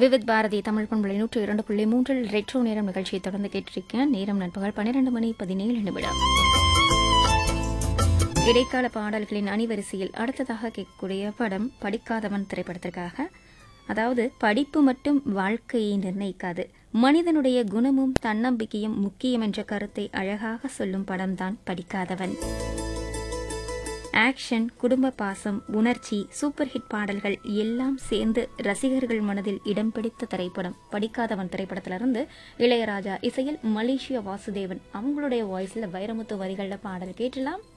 விவித் பாரதி தமிழ் பண்பலை நூற்று இரண்டு புள்ளி மூன்றில் ரெட்ரோ நேரம் நிகழ்ச்சியை தொடர்ந்து கேட்டிருக்கேன் நேரம் நண்பகல் பன்னிரண்டு மணி பதினேழு நிமிடம் இடைக்கால பாடல்களின் அணிவரிசையில் அடுத்ததாக கேட்கக்கூடிய படம் படிக்காதவன் திரைப்படத்திற்காக அதாவது படிப்பு மட்டும் வாழ்க்கையை நிர்ணயிக்காது மனிதனுடைய குணமும் தன்னம்பிக்கையும் முக்கியம் என்ற கருத்தை அழகாக சொல்லும் படம்தான் படிக்காதவன் ஆக்ஷன் குடும்ப பாசம் உணர்ச்சி சூப்பர் ஹிட் பாடல்கள் எல்லாம் சேர்ந்து ரசிகர்கள் மனதில் இடம் பிடித்த திரைப்படம் படிக்காதவன் திரைப்படத்திலிருந்து இளையராஜா இசையில் மலேசியா வாசுதேவன் அவங்களுடைய வாய்ஸ்ல வைரமுத்து வரிகள்ல பாடல் கேட்டலாம்